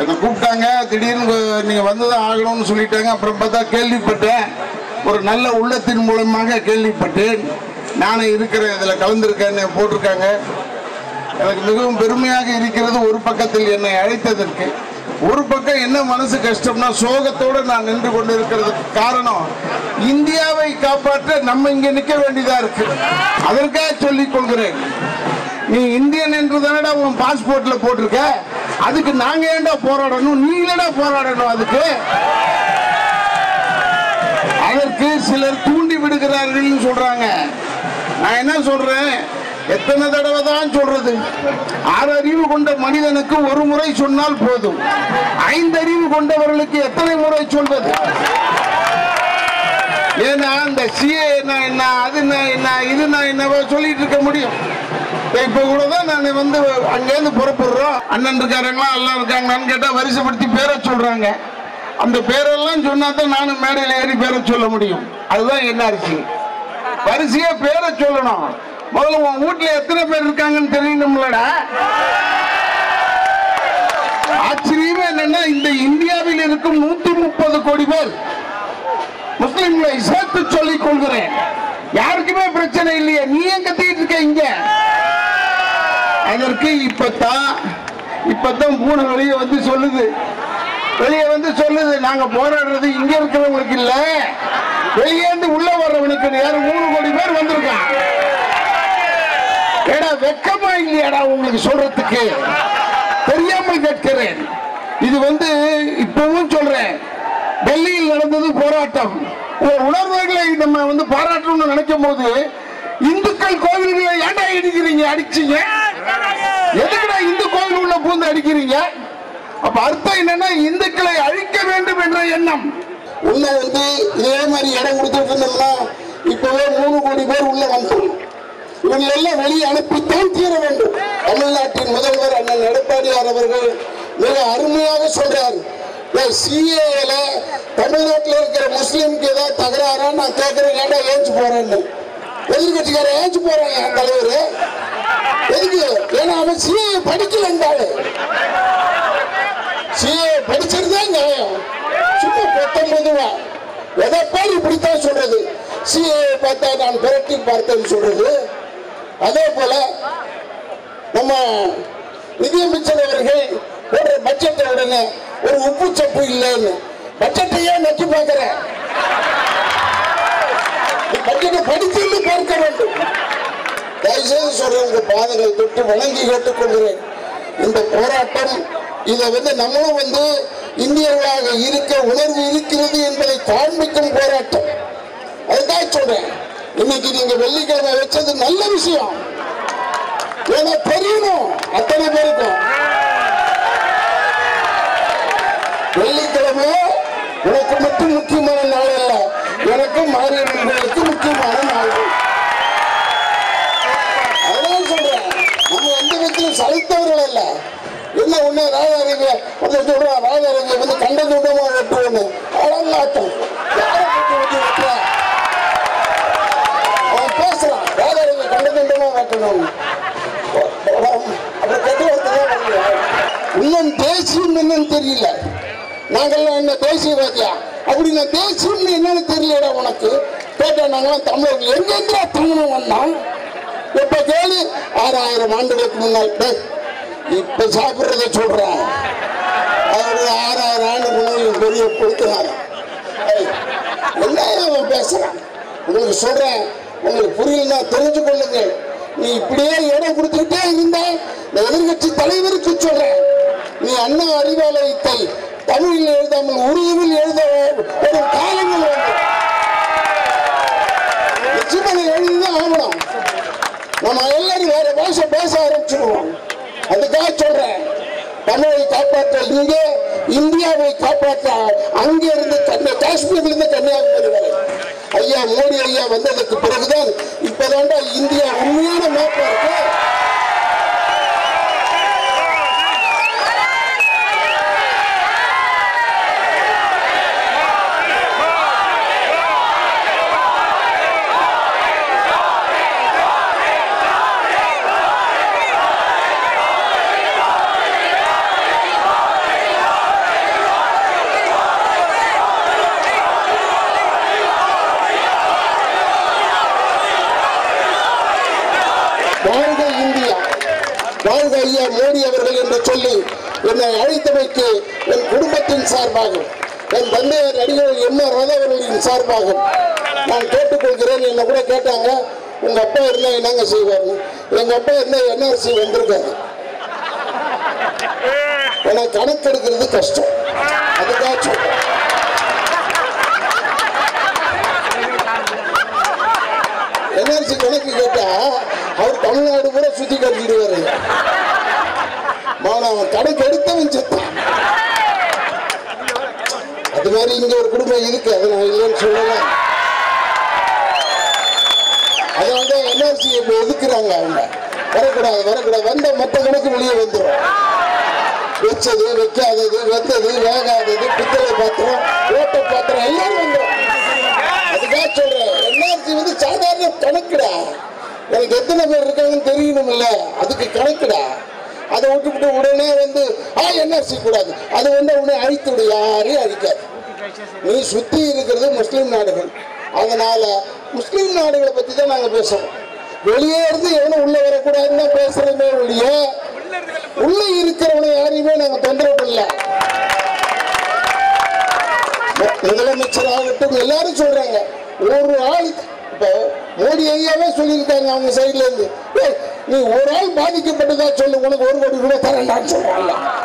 என்னை கூப்பிட்டாங்க திடீர்னு நீங்கள் வந்து தான் ஆகணும்னு சொல்லிட்டாங்க அப்புறம் பார்த்தா கேள்விப்பட்டேன் ஒரு நல்ல உள்ளத்தின் மூலமாக கேள்விப்பட்டேன் நானும் இருக்கிறேன் இதில் கலந்துருக்கேன்னு போட்டிருக்காங்க எனக்கு மிகவும் பெருமையாக இருக்கிறது ஒரு பக்கத்தில் என்னை அழைத்ததற்கு ஒரு பக்கம் என்ன மனசு கஷ்டம்னா சோகத்தோடு நான் நின்று கொண்டு இருக்கிறதுக்கு காரணம் இந்தியாவை காப்பாற்ற நம்ம இங்க நிற்க வேண்டியதா இருக்கு அதற்காக சொல்லிக் கொள்கிறேன் நீ இந்தியன் என்று தானடா உன் பாஸ்போர்ட்ல போட்டிருக்க அதுக்கு நாங்க ஏன்டா போராடணும் நீங்களடா போராடணும் அதுக்கு அதற்கு சிலர் தூண்டி விடுகிறார்கள்னு சொல்றாங்க நான் என்ன சொல்றேன் எத்தனை தடவை தான் சொல்றது ஆறு அறிவு கொண்ட மனிதனுக்கு ஒரு முறை சொன்னால் போதும் ஐந்து அறிவு கொண்டவர்களுக்கு எத்தனை முறை சொல்வது ஏன்னா இந்த சிஏ என்ன என்ன அது என்ன என்ன இது நான் என்னவோ சொல்லிட்டு இருக்க முடியும் இப்ப கூட தான் நான் வந்து அங்கேருந்து புறப்படுறோம் அண்ணன் இருக்காருங்களா எல்லாம் இருக்காங்களான்னு கேட்டா வரிசைப்படுத்தி பேரை சொல்றாங்க அந்த பேரெல்லாம் சொன்னா தான் நானும் மேடையில் ஏறி பேரை சொல்ல முடியும் அதுதான் என்ன அரிசி வரிசையா பேரை சொல்லணும் முதல்ல உன் வீட்டுல எத்தனை பேர் இருக்காங்கன்னு தெரியணும்லடா ஆச்சரியமே என்னன்னா இந்த இந்தியாவில் இருக்கும் நூத்தி முப்பது கோடி பேர் முஸ்லிம்களை சேர்த்து சொல்லிக் கொள்கிறேன் யாருக்குமே பிரச்சனை இல்லையே நீ ஏன் கத்திட்டு இருக்க இங்க அதற்கு இப்பதான் இப்பதான் பூனை வெளியே வந்து சொல்லுது வெளியே வந்து சொல்லுது நாங்க போராடுறது இங்க இருக்கிறவங்களுக்கு இல்ல வெளியே இருந்து உள்ள வர்றவனுக்கு யாரும் மூணு கோடி பேர் வந்திருக்கான் ஏடா வெக்கமா இல்லையாடா உங்களுக்கு சொல்றதுக்கு தெரியாமல் கேட்கிறேன் இது வந்து இப்பவும் சொல்றேன் டெல்லியில் நடந்தது போராட்டம் இந்த உணர்வுகளை நம்ம வந்து பாராட்டணும்னு நினைக்கும் போது இந்துக்கள் கோவில்களை ஏன்டா இடிக்கிறீங்க அடிச்சீங்க எதுக்குடா இந்து கோவில் உள்ள பூந்து அடிக்கிறீங்க அப்ப அர்த்தம் என்னன்னா இந்துக்களை அழிக்க வேண்டும் என்ற எண்ணம் உள்ள வந்து இதே மாதிரி இடம் கொடுத்துட்டு இருந்தோம்னா இப்பவே மூணு கோடி பேர் உள்ள வந்தோம் இவங்க எல்லாம் வெளியே அனுப்பித்தான் தீர வேண்டும் தமிழ்நாட்டின் முதல்வர் அண்ணன் எடப்பாடியார் அவர்கள் மிக அருமையாக சொல்றார் சிஏல தமிழ்நாட்டில் இருக்கிற முஸ்லீம்க்கு ஏதாவது தகராறா நான் கேட்கிறேன் ஏன்டா ஏஞ்சு போறேன்னு எதிர்கட்சிக்கார ஏஞ்சு போறாங்க என் தலைவர் எதுக்கு ஏன்னா அவன் சிஏ படிக்கலன்றாரு சிஏ படிச்சிருந்தா நியாயம் சும்மா பத்தொன்பதுவா எதை பேர் இப்படித்தான் சொல்றது சிஏ பார்த்தா நான் பிரட்டி பார்த்தேன்னு சொல்றது அதே போல நம்ம நிதியமைச்சர் அவர்கள் போடுற பட்ஜெட்டை உடனே ஒரு உப்பு சப்பு இல்லைன்னு பட்ஜெட்டை ஏன் நக்கி பார்க்கிறேன் பட்ஜெட்டை படித்து பார்க்க வேண்டும் தயவுசெய்து சொல்றேன் உங்க பாதங்கள் தொட்டு வணங்கி கேட்டுக்கொள்கிறேன் இந்த போராட்டம் இதை வந்து நம்மளும் வந்து இந்தியர்களாக இருக்க உணர்வு இருக்கிறது என்பதை காண்பிக்கும் போராட்டம் அதுக்காக சொல்றேன் இன்னைக்கு நீங்க வெள்ளிக்கிழமை வச்சது நல்ல விஷயம் ஏன்னா தெரியணும் அத்தனை பேருக்கும் வெள்ளிக்கிழமை உனக்கு மட்டும் முக்கியமான நாள் அல்ல எனக்கும் மாரியம்மன்களுக்கு முக்கியமான நாள் அதான் சொல்றேன் நம்ம எந்த விதத்திலும் சலித்தவர்கள் அல்ல என்ன ஒண்ணு ராஜாரங்க ஒருத்தர் சொல்றான் ராஜாரங்க வந்து கண்ட துண்டமா வெட்டுவோன்னு அழகாட்டம் யாரை பத்தி வெட்டி வெட்டுறா அவன் பேசுறான் ராஜாரங்க கண்ட துண்டமா வெட்டணும் அப்புறம் கெட்ட வார்த்தை தான் வருது. இன்னும் தேசியம் என்னன்னு தெரியல நாங்கெல்லாம் என்ன தேசியவாதியா அப்படின்னா தேசியம்னு என்னன்னு தெரியலடா உனக்கு கேட்டா நாங்களாம் தமிழர்கள் எங்கெந்திரா தமிழன் வந்தான் இப்ப கேளு ஆறாயிரம் ஆண்டுகளுக்கு முன்னால் டேய், இப்ப சாப்பிடுறத சொல்றேன் அவரு ஆறாயிரம் ஆண்டு முன்னாள் பெரிய பொறுத்தினார் என்ன அவன் பேசுறான் உங்களுக்கு சொல்றேன் உங்களுக்கு புரியலன்னா தெரிஞ்சு கொள்ளுங்க நீ இப்படியே இடம் கொடுத்துக்கிட்டே இருந்த இந்த எதிர்கட்சி தலைவருக்கு சொல்றேன் நீ அண்ணா அறிவாலயத்தை தமிழில் எழுதாமல் உருதுவில் எழுத ஒரு காலங்கள் வேண்டும் நிச்சயமா நீ எழுதிதான் ஆகணும் நம்ம எல்லாரும் வேற பாஷை பேச ஆரம்பிச்சிருவோம் அதுக்காக சொல்றேன் தமிழை காப்பாற்ற இங்கே இந்தியாவை காப்பாற்ற அங்கே இருந்து கன்னியா காஷ்மீர்ல இருந்து கன்னியாகுமரி வரை ஐயா மோடி ஐயா வந்ததுக்கு பிறகுதான் இப்பதான்டா இந்தியா உண்மையான மேப்பா இருக்கு வாழ்க ஐயா மோடி அவர்கள் என்று சொல்லி என்னை அழைத்தமைக்கு என் குடும்பத்தின் சார்பாக என் தந்தையார் நடிகர் எம் ஆர் ராதா அவர்களின் சார்பாக நான் கேட்டுக்கொள்கிறேன் என்ன கூட கேட்டாங்க உங்க அப்பா இருந்தா என்னங்க செய்வாரு எங்க அப்பா இருந்தா என்ஆர்சி வந்திருக்காரு ஏன்னா கணக்கெடுக்கிறது கஷ்டம் அதுக்காக சொல்றேன் என்ஆர்சி கணக்கு கேட்டா அவர் தமிழ்நாடு பூரா சுத்தி காட்டிடுவாரு மாணவன் கணக்கு எடுத்தவன் செத்தான் அது மாதிரி இங்க ஒரு குடும்பம் இருக்கு அதை நான் இல்லைன்னு சொல்லலாம் அதனால தான் என்ஆர்சி இப்போ எதுக்குறாங்க அவங்க வரக்கூடாது வரக்கூடாது வந்த மொத்த கணக்கு வெளியே வந்துடும் வச்சது வைக்காதது வெத்தது வேகாதது பித்தளை பாத்திரம் ஓட்ட பாத்திரம் எல்லாரும் வந்துடும் அதுக்காக சொல்றேன் என்ஆர்சி வந்து சாதாரண கணக்குடா எனக்கு எத்தனை பேர் இருக்காங்கன்னு தெரியணும்ல அதுக்கு கணக்குடா அதை விட்டுவிட்டு உடனே வந்து ஆ என்ஆர்சி கூடாது அது வந்து உடனே அழித்து விடு யாரையும் அழிக்காது நீ சுத்தி இருக்கிறது முஸ்லிம் நாடுகள் அதனால முஸ்லிம் நாடுகளை பத்தி தான் நாங்க பேசுறோம் வெளியே இருந்து எவனும் உள்ள வரக்கூடாதுன்னு தான் பேசுறோமே ஒழிய உள்ள இருக்கிறவனை யாரையுமே நாங்க தொந்தரவு பண்ணல முதலமைச்சர் ஆகட்டும் எல்லாரும் சொல்றாங்க ஒரு ஆள் இப்ப மோடி ஐயாவே சொல்லியிருக்காங்க அவங்க சைடுல இருந்து "ஏய், நீ ஒரு ஆள் பாதிக்கப்பட்டதா சொல்லு உனக்கு ஒரு கோடி ரூபாய் தரேன்டான்னு சொல்றாங்க